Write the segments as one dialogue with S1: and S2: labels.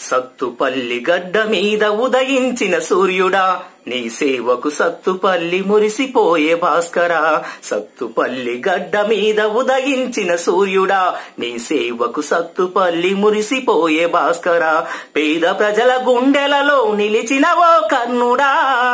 S1: సత్తుపల్లి గడ్డ మీద ఉదయించిన సూర్యుడా నీ సేవకు సత్తుపల్లి మురిసిపోయే భాస్కరా సత్తుపల్లి గడ్డ మీద ఉదయించిన సూర్యుడా నీ సేవకు సత్తుపల్లి మురిసిపోయే భాస్కరా పేద ప్రజల గుండెలలో నిలిచిన ఓ కర్ణుడా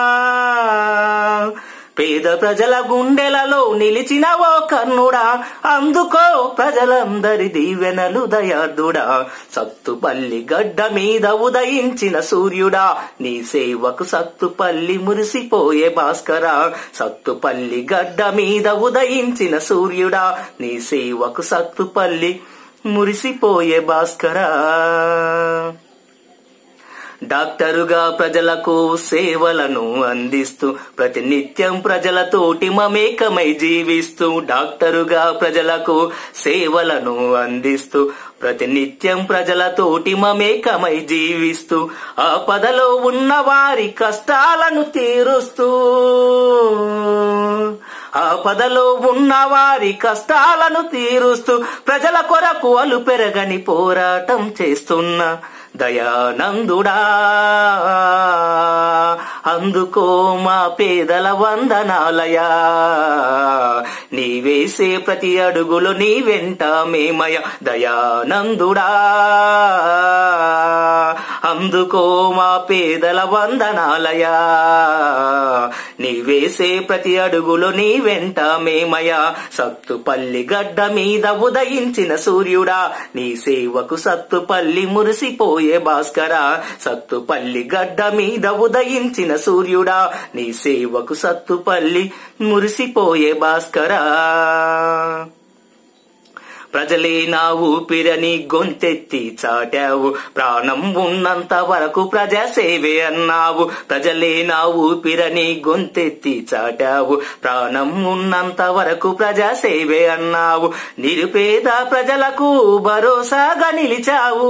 S1: పేద ప్రజల గుండెలలో నిలిచిన ఓ కర్ణుడా అందుకో ప్రజలందరి దీవెనలు దయార్థుడా సత్తుపల్లి గడ్డ మీద ఉదయించిన సూర్యుడా నీ సేవకు సత్తుపల్లి మురిసిపోయే భాస్కరా సత్తుపల్లి గడ్డ మీద ఉదయించిన సూర్యుడా నీ సేవకు సత్తుపల్లి మురిసిపోయే భాస్కరా డాక్టరుగా ప్రజలకు సేవలను అందిస్తూ ప్రతినిత్యం ప్రజలతోటి మమేకమై జీవిస్తూ డాక్టరుగా ప్రజలకు సేవలను అందిస్తూ ప్రతినిత్యం ప్రజలతోటి మమేకమై జీవిస్తూ ఆ పదలో ఉన్న వారి కష్టాలను తీరుస్తూ ఆ పదలో ఉన్న వారి కష్టాలను తీరుస్తూ ప్రజల కొరకు అలు పెరగని పోరాటం చేస్తున్న దయానందుడా అందుకో మా పేదల వందనాలయా నీ వేసే ప్రతి అడుగులు నీ వెంట మేమయ దయానందుడా అందుకో మా పేదల వందనాలయా నీ వేసే ప్రతి అడుగులు నీ వెంట మేమయ సత్తుపల్లి గడ్డ మీద ఉదయించిన సూర్యుడా నీ సేవకు సత్తుపల్లి మురిసిపోయే భాస్కరా సత్తుపల్లి గడ్డ మీద ఉదయించిన సూర్యుడా నీ సేవకు సత్తుపల్లి మురిసిపోయే భాస్కరా ప్రజలే నా ఊపిరని గొంతెత్తి చాటావు ప్రాణం ఉన్నంత వరకు ప్రజా సేవే అన్నావు ప్రజలే నా ఊపిరని గొంతెత్తి చాటావు ప్రాణం ఉన్నంత వరకు ప్రజా సేవే అన్నావు నిరుపేద ప్రజలకు భరోసాగా నిలిచావు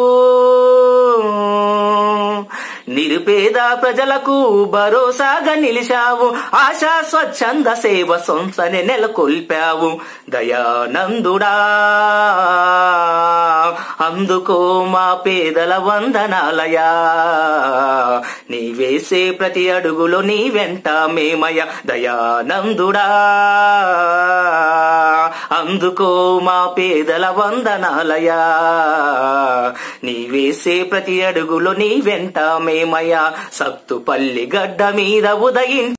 S1: నిరుపేద ప్రజలకు భరోసాగా నిలిచావు ఆశా స్వచ్ఛంద సేవ సొంతనే నెలకొల్పావు దయానందుడా అందుకో మా పేదల వందనాలయా నీ వేసే ప్రతి అడుగులో నీ వెంట మేమయ దయానందుడా అందుకో మా పేదల వందనాలయా నీ వేసే ప్రతి అడుగులో నీ వెంట మేమయ సత్తుపల్లి గడ్డ మీద ఉదయించి